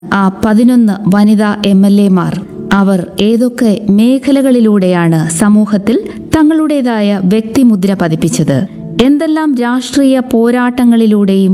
ആ പതിനൊന്ന് വനിതാ എം എൽ എമാർ അവർ ഏതൊക്കെ മേഖലകളിലൂടെയാണ് സമൂഹത്തിൽ തങ്ങളുടേതായ വ്യക്തിമുദ്ര പതിപ്പിച്ചത് എന്തെല്ലാം രാഷ്ട്രീയ പോരാട്ടങ്ങളിലൂടെയും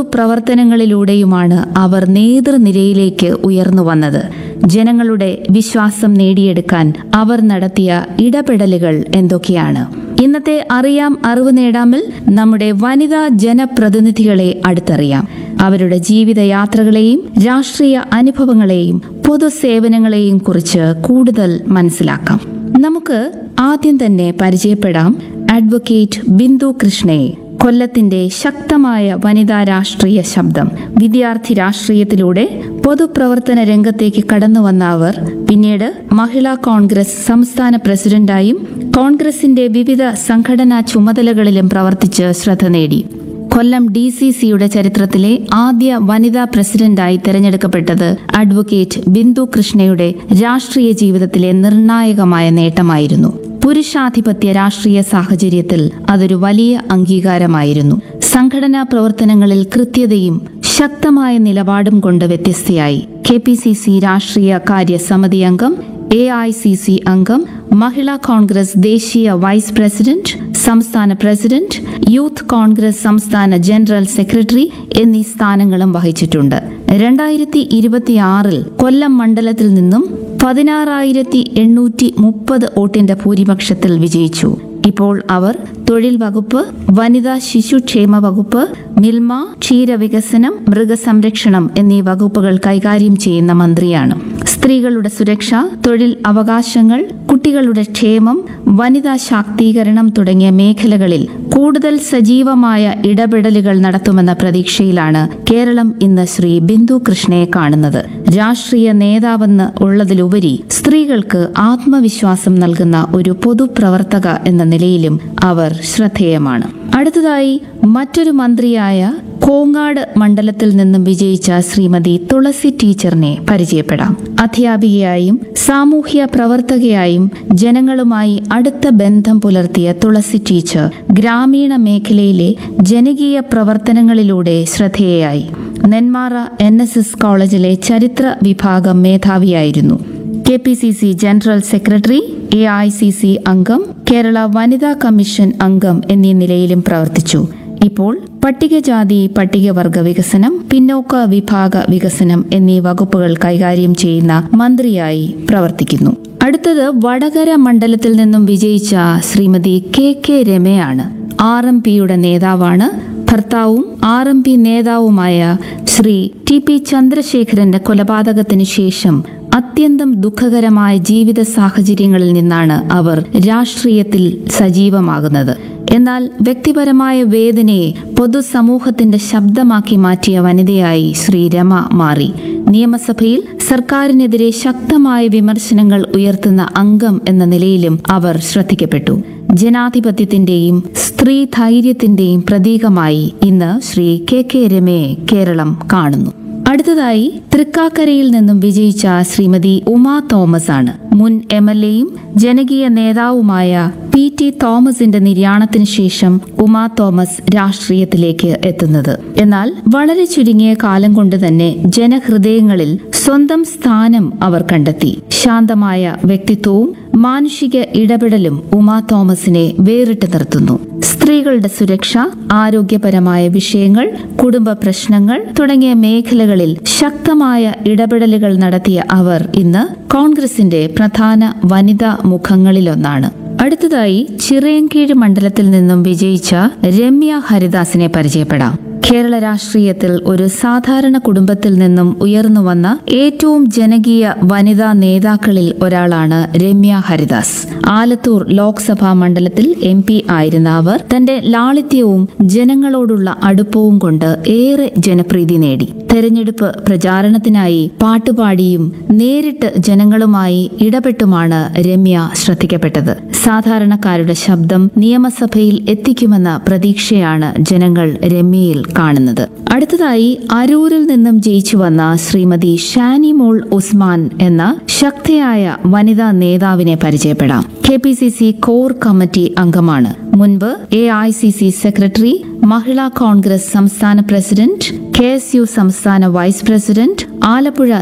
പൊതുപ്രവർത്തനങ്ങളിലൂടെയുമാണ് അവർ നേതൃനിരയിലേക്ക് ഉയർന്നു വന്നത് ജനങ്ങളുടെ വിശ്വാസം നേടിയെടുക്കാൻ അവർ നടത്തിയ ഇടപെടലുകൾ എന്തൊക്കെയാണ് ഇന്നത്തെ അറിയാം അറിവ് നേടാമിൽ നമ്മുടെ വനിതാ ജനപ്രതിനിധികളെ അടുത്തറിയാം അവരുടെ ജീവിതയാത്രകളെയും രാഷ്ട്രീയ അനുഭവങ്ങളെയും പൊതുസേവനങ്ങളെയും കുറിച്ച് കൂടുതൽ മനസ്സിലാക്കാം നമുക്ക് ആദ്യം തന്നെ പരിചയപ്പെടാം അഡ്വക്കേറ്റ് ബിന്ദു കൃഷ്ണയെ കൊല്ലത്തിന്റെ ശക്തമായ വനിതാ രാഷ്ട്രീയ ശബ്ദം വിദ്യാർത്ഥി രാഷ്ട്രീയത്തിലൂടെ പൊതുപ്രവർത്തന രംഗത്തേക്ക് കടന്നു വന്ന അവർ പിന്നീട് മഹിളാ കോൺഗ്രസ് സംസ്ഥാന പ്രസിഡന്റായും കോൺഗ്രസിന്റെ വിവിധ സംഘടനാ ചുമതലകളിലും പ്രവർത്തിച്ച് ശ്രദ്ധ നേടി കൊല്ലം ഡി സി സിയുടെ ചരിത്രത്തിലെ ആദ്യ വനിതാ പ്രസിഡന്റായി തെരഞ്ഞെടുക്കപ്പെട്ടത് അഡ്വക്കേറ്റ് ബിന്ദു കൃഷ്ണയുടെ രാഷ്ട്രീയ ജീവിതത്തിലെ നിർണായകമായ നേട്ടമായിരുന്നു പുരുഷാധിപത്യ രാഷ്ട്രീയ സാഹചര്യത്തിൽ അതൊരു വലിയ അംഗീകാരമായിരുന്നു സംഘടനാ പ്രവർത്തനങ്ങളിൽ കൃത്യതയും ശക്തമായ നിലപാടും കൊണ്ട് വ്യത്യസ്തയായി കെ പി സി സി രാഷ്ട്രീയ കാര്യ സമിതി അംഗം എ ഐ സി സി അംഗം മഹിളാ കോൺഗ്രസ് ദേശീയ വൈസ് പ്രസിഡന്റ് സംസ്ഥാന പ്രസിഡന്റ് യൂത്ത് കോൺഗ്രസ് സംസ്ഥാന ജനറൽ സെക്രട്ടറി എന്നീ സ്ഥാനങ്ങളും വഹിച്ചിട്ടുണ്ട് രണ്ടായിരത്തി ഇരുപത്തിയാറിൽ കൊല്ലം മണ്ഡലത്തിൽ നിന്നും പതിനാറായിരത്തി എണ്ണൂറ്റി മുപ്പത് വോട്ടിന്റെ ഭൂരിപക്ഷത്തിൽ വിജയിച്ചു ഇപ്പോൾ അവർ തൊഴിൽ വകുപ്പ് വനിതാ ശിശുക്ഷേമ വകുപ്പ് മിൽമ ക്ഷീരവികസനം മൃഗസംരക്ഷണം എന്നീ വകുപ്പുകൾ കൈകാര്യം ചെയ്യുന്ന മന്ത്രിയാണ് സ്ത്രീകളുടെ സുരക്ഷ തൊഴിൽ അവകാശങ്ങൾ കുട്ടികളുടെ ക്ഷേമം വനിതാ ശാക്തീകരണം തുടങ്ങിയ മേഖലകളിൽ കൂടുതൽ സജീവമായ ഇടപെടലുകൾ നടത്തുമെന്ന പ്രതീക്ഷയിലാണ് കേരളം ഇന്ന് ശ്രീ ബിന്ദു കൃഷ്ണയെ കാണുന്നത് രാഷ്ട്രീയ നേതാവെന്ന് ഉള്ളതിലുപരി സ്ത്രീകൾക്ക് ആത്മവിശ്വാസം നൽകുന്ന ഒരു പൊതുപ്രവർത്തക എന്ന നിലയിലും അവർ ശ്രദ്ധേയമാണ് അടുത്തതായി മറ്റൊരു മന്ത്രിയായ കോങ്ങാട് മണ്ഡലത്തിൽ നിന്നും വിജയിച്ച ശ്രീമതി തുളസി ടീച്ചറിനെ പരിചയപ്പെടാം അധ്യാപികയായും സാമൂഹ്യ പ്രവർത്തകയായും ജനങ്ങളുമായി അടുത്ത ബന്ധം പുലർത്തിയ തുളസി ടീച്ചർ ഗ്രാമീണ മേഖലയിലെ ജനകീയ പ്രവർത്തനങ്ങളിലൂടെ ശ്രദ്ധേയയായി നെന്മാറ എൻ എസ് എസ് കോളേജിലെ ചരിത്ര വിഭാഗം മേധാവിയായിരുന്നു K P C C general secretary A I C C അംഗം കേരള വനിതാ കമ്മീഷൻ അംഗം എന്നീ നിലയിലും പ്രവർത്തിച്ചു ഇപ്പോൾ പട്ടികജാതി പട്ടികവർഗ വികസനം പിന്നോക്ക വിഭാഗ വികസനം എന്നീ വകുപ്പുകൾ കൈകാര്യം ചെയ്യുന്ന മന്ത്രിയായി പ്രവർത്തിക്കുന്നു അടുത്തത് വടകര മണ്ഡലത്തിൽ നിന്നും വിജയിച്ച ശ്രീമതി കെ കെ രമയാണ് ആർ എം പിയുടെ നേതാവാണ് ഭർത്താവും ആർ എം പി നേതാവുമായ ശ്രീ ടി പി ചന്ദ്രശേഖരന്റെ കൊലപാതകത്തിന് ശേഷം അത്യന്തം ദുഃഖകരമായ ജീവിത സാഹചര്യങ്ങളിൽ നിന്നാണ് അവർ രാഷ്ട്രീയത്തിൽ സജീവമാകുന്നത് എന്നാൽ വ്യക്തിപരമായ വേദനയെ പൊതുസമൂഹത്തിന്റെ ശബ്ദമാക്കി മാറ്റിയ വനിതയായി ശ്രീ രമ മാറി നിയമസഭയിൽ സർക്കാരിനെതിരെ ശക്തമായ വിമർശനങ്ങൾ ഉയർത്തുന്ന അംഗം എന്ന നിലയിലും അവർ ശ്രദ്ധിക്കപ്പെട്ടു ജനാധിപത്യത്തിന്റെയും സ്ത്രീ ധൈര്യത്തിന്റെയും പ്രതീകമായി ഇന്ന് ശ്രീ കെ കെ രമയെ കേരളം കാണുന്നു അടുത്തതായി തൃക്കാക്കരയിൽ നിന്നും വിജയിച്ച ശ്രീമതി ഉമാ തോമസ് ആണ് മുൻ എം എൽ എയും ജനകീയ നേതാവുമായ പി ടി തോമസിന്റെ നിര്യാണത്തിന് ശേഷം ഉമാ തോമസ് രാഷ്ട്രീയത്തിലേക്ക് എത്തുന്നത് എന്നാൽ വളരെ ചുരുങ്ങിയ കാലം കൊണ്ട് തന്നെ ജനഹൃദയങ്ങളിൽ സ്വന്തം സ്ഥാനം അവർ കണ്ടെത്തി ശാന്തമായ വ്യക്തിത്വവും മാനുഷിക ഇടപെടലും ഉമാ തോമസിനെ വേറിട്ട് നിർത്തുന്നു സ്ത്രീകളുടെ സുരക്ഷ ആരോഗ്യപരമായ വിഷയങ്ങൾ കുടുംബ പ്രശ്നങ്ങൾ തുടങ്ങിയ മേഖലകളിൽ ശക്തമായ ഇടപെടലുകൾ നടത്തിയ അവർ ഇന്ന് കോൺഗ്രസിന്റെ പ്രധാന വനിതാ മുഖങ്ങളിലൊന്നാണ് അടുത്തതായി ചിറയൻകീഴ് മണ്ഡലത്തിൽ നിന്നും വിജയിച്ച രമ്യ ഹരിദാസിനെ പരിചയപ്പെടാം കേരള രാഷ്ട്രീയത്തിൽ ഒരു സാധാരണ കുടുംബത്തിൽ നിന്നും ഉയർന്നു വന്ന ഏറ്റവും ജനകീയ വനിതാ നേതാക്കളിൽ ഒരാളാണ് രമ്യ ഹരിദാസ് ആലത്തൂർ ലോക്സഭാ മണ്ഡലത്തിൽ എം പി ആയിരുന്ന അവർ തന്റെ ലാളിത്യവും ജനങ്ങളോടുള്ള അടുപ്പവും കൊണ്ട് ഏറെ ജനപ്രീതി നേടി തെരഞ്ഞെടുപ്പ് പ്രചാരണത്തിനായി പാട്ടുപാടിയും നേരിട്ട് ജനങ്ങളുമായി ഇടപെട്ടുമാണ് രമ്യ ശ്രദ്ധിക്കപ്പെട്ടത് സാധാരണക്കാരുടെ ശബ്ദം നിയമസഭയിൽ എത്തിക്കുമെന്ന പ്രതീക്ഷയാണ് ജനങ്ങൾ രമ്യയിൽ കാണുന്നത് അടുത്തതായി അരൂരിൽ നിന്നും ജയിച്ചു വന്ന ശ്രീമതി ഷാനി മോൾ ഉസ്മാൻ എന്ന ശക്തിയായ വനിതാ നേതാവിനെ പരിചയപ്പെടാം K P C C core committee അംഗമാണ് മുൻപ് A I C C secretary Mahila Congress സംസ്ഥാന പ്രസിഡന്റ് കെ എസ് യു സംസ്ഥാന വൈസ് പ്രസിഡന്റ് ആലപ്പുഴ